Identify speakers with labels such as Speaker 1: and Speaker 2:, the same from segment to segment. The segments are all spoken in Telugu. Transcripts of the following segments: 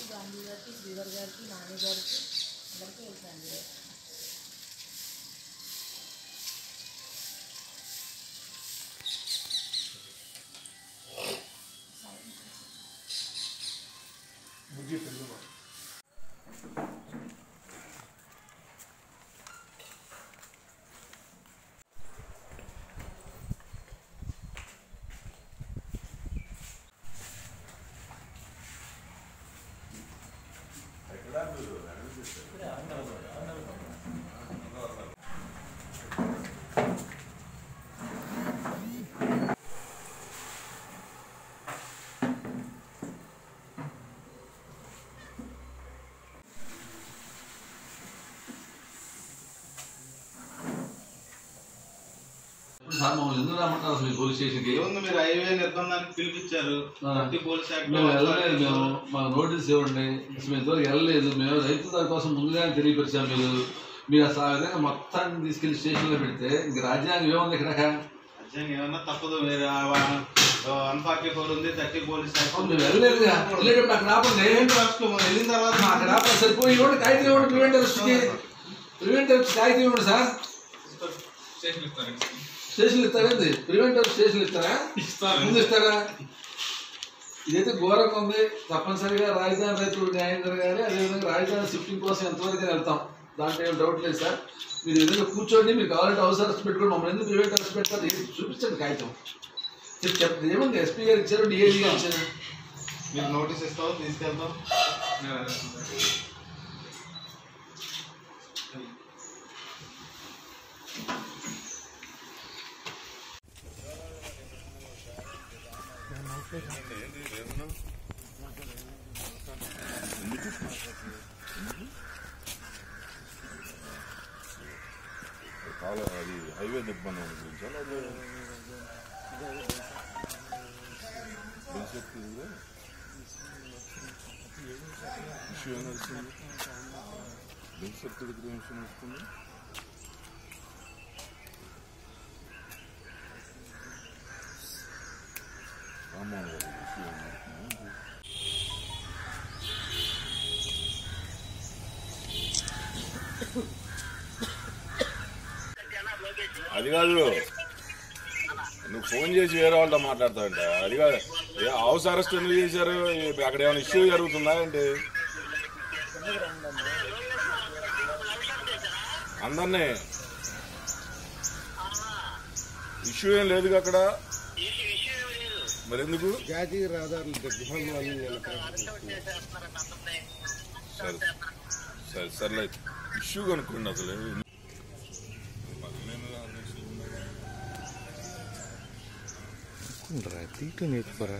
Speaker 1: గాంధీ గారికి శ్రీధర్ గారికి నాని గారికి అందరికీ వెళ్తాను
Speaker 2: సార్ మమ్మల్ని ఎందుకు రమ్మంటారు అసలు ఈ పోలీస్ స్టేషన్కి
Speaker 3: ఏముంది మీరు హైవే నిర్బంధానికి పిలిపించారు
Speaker 2: ఆ.
Speaker 3: ప్రతి పోలీస్ యాక్ట్
Speaker 2: మేము వెళ్ళలేదు మేము మా నోటీస్ ఇవ్వండి అసలు మేము ఇంతవరకు వెళ్ళలేదు మేము రైతుల కోసం ముందుగానే తెలియపరిచాం మీరు మీరు అసలు ఆ విధంగా మొత్తాన్ని తీసుకెళ్లి స్టేషన్లో పెడితే ఇంక రాజ్యాంగం ఏముంది ఇక్కడ
Speaker 3: రాజ్యాంగం ఏమన్నా తప్పదు వేరే వన్ ఫార్టీ ఫోర్ ఉంది థర్టీ పోలీస్ యాక్ట్
Speaker 2: మేము వెళ్ళలేదు వెళ్ళేటప్పుడు అక్కడ ఆపండి
Speaker 3: ఏంటి రాష్ట్రం మనం వెళ్ళిన తర్వాత
Speaker 2: అక్కడ ఆపండి సరిపోయి ఇవ్వండి కాగితం ఇవ్వండి ప్రివెంట్ అరెస్ట్కి ప్రివెంట్ అరెస్ట్ కాగితం ఇవ్వండి సార్ స్టేషన్ ఇస్తారండి ప్రివెంట్ అరెస్ట్ స్టేషన్ ఇస్తారా ముందు ఇస్తారా ఇదైతే ఘోరంగా ఉంది తప్పనిసరిగా రాజధాని రైతులు న్యాయం జరగాలి అదేవిధంగా రాజధాని షిఫ్టింగ్ కోసం ఎంతవరకు వెళ్తాం దాంట్లో ఏం డౌట్ లేదు సార్ మీరు ఏదైనా కూర్చోండి మీరు కావాలంటే హౌస్ అరెస్ట్ పెట్టుకోండి మమ్మల్ని ఎందుకు ప్రివెంట్ అరెస్ట్ పెడతారు ఏది చూపించండి కాగితం చెప్పు చెప్పండి ఏముంది ఎస్పీ గారు ఇచ్చారు డిఏజీ గారు ఇచ్చారు
Speaker 3: మీరు నోటీస్ ఇస్తావు తీసుకెళ్తాం
Speaker 4: కాల అది హైవే దిగ్బంధం గురించా లేదా బెనిఫిట్ ఇదిగా? ఇష్యూ ఏం నడుస్తుంది బెనిఫిట్ దగ్గర ఇష్యూ నడుస్తుంది రామ్మోహన్ గారి ఇష్యూ ఏం నడుస్తుంది అది కాదు నువ్వు ఫోన్ చేసి వేరే వాళ్ళతో మాట్లాడతావంట అది కాదు ఏ హౌస్ అరెస్ట్ ఎందుకు చేశారు ఏ- అక్కడ ఏమైనా ఇష్యూ జరుగుతుందా ఏంటి అందరినీ ఇష్యూ ఏం లేదు అక్కడ మరి ఎందుకు
Speaker 5: జాతీయ రహదారుల దిగ్బంధం అని నేను ప్రకటిస్తున్నాను.
Speaker 4: సరే సరే సర్లే ఇష్యూ కనుక్కోండి అసలు పదిహేను ఆరు లక్షలు ఉన్నాయి.
Speaker 5: తీటు నేర్చుకోరా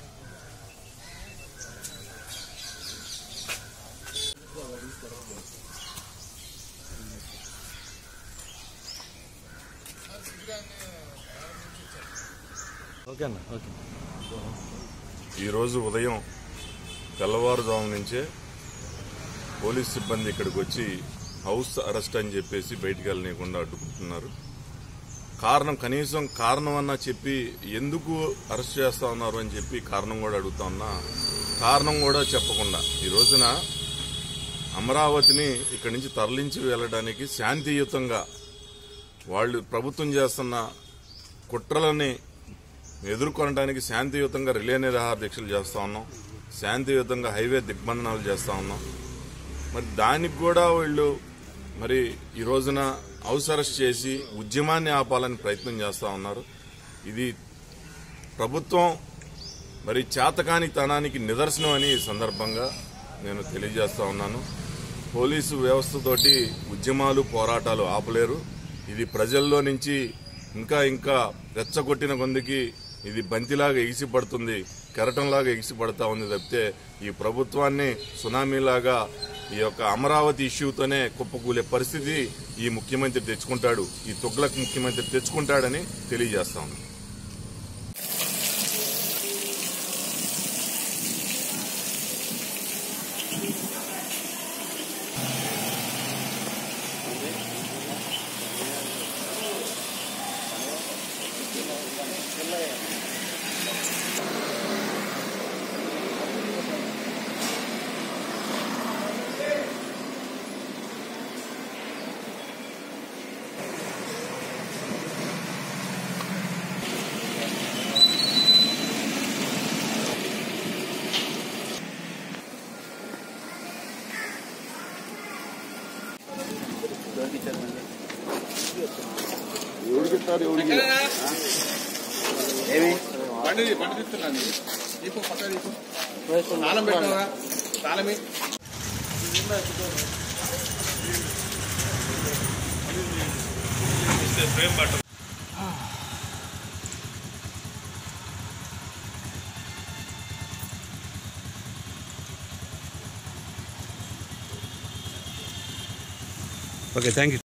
Speaker 5: ఓకే అన్న ఓకే
Speaker 4: ఈరోజు ఉదయం తెల్లవారుజాము నుంచే పోలీస్ సిబ్బంది ఇక్కడికి వచ్చి హౌస్ అరెస్ట్ అని చెప్పేసి బయటికి వెళ్ళనీయకుండా అడ్డుకుంటున్నారు కారణం కనీసం కారణం అన్నా చెప్పి ఎందుకు అరెస్ట్ చేస్తా ఉన్నారు అని చెప్పి కారణం కూడా అడుగుతా ఉన్నా కారణం కూడా చెప్పకుండా ఈ రోజున అమరావతిని ఇక్కడి నుంచి తరలించి వెళ్ళడానికి శాంతియుతంగా వాళ్ళు ప్రభుత్వం చేస్తున్న కుట్రలని ఎదుర్కొనడానికి శాంతియుతంగా రిలే నిరాహార దీక్షలు చేస్తా ఉన్నాం శాంతియుతంగా హైవే దిగ్బంధనాలు చేస్తా ఉన్నాం మరి దానికి కూడా వీళ్ళు మరి ఈ రోజున హౌస్ అరెస్ట్ చేసి ఉద్యమాన్ని ఆపాలని ప్రయత్నం చేస్తా ఉన్నారు ఇది ప్రభుత్వం మరి చేతకాని తనానికి నిదర్శనం అని ఈ సందర్భంగా నేను తెలియజేస్తా ఉన్నాను పోలీసు వ్యవస్థతోటి ఉద్యమాలు పోరాటాలు ఆపలేరు ఇది ప్రజల్లో నుంచి ఇంకా ఇంకా రెచ్చగొట్టిన కొందికి ఇది బంతిలాగా ఎగిసిపడుతుంది కెరటంలాగా ఎగిసిపడతా ఉంది తప్పితే ఈ ప్రభుత్వాన్ని సునామీలాగా ఈ యొక్క అమరావతి ఇష్యూతోనే కుప్పకూలే పరిస్థితి ఈ ముఖ్యమంత్రి తెచ్చుకుంటాడు ఈ తుగ్లక్ ముఖ్యమంత్రి తెచ్చుకుంటాడని తెలియజేస్తా ఉన్నాను
Speaker 3: బండి బండి తీస్తున్నాను దీపు పక్క దీపు తాళం పెట్టావా తాళమి
Speaker 5: ఓకే థ్యాంక్ యూ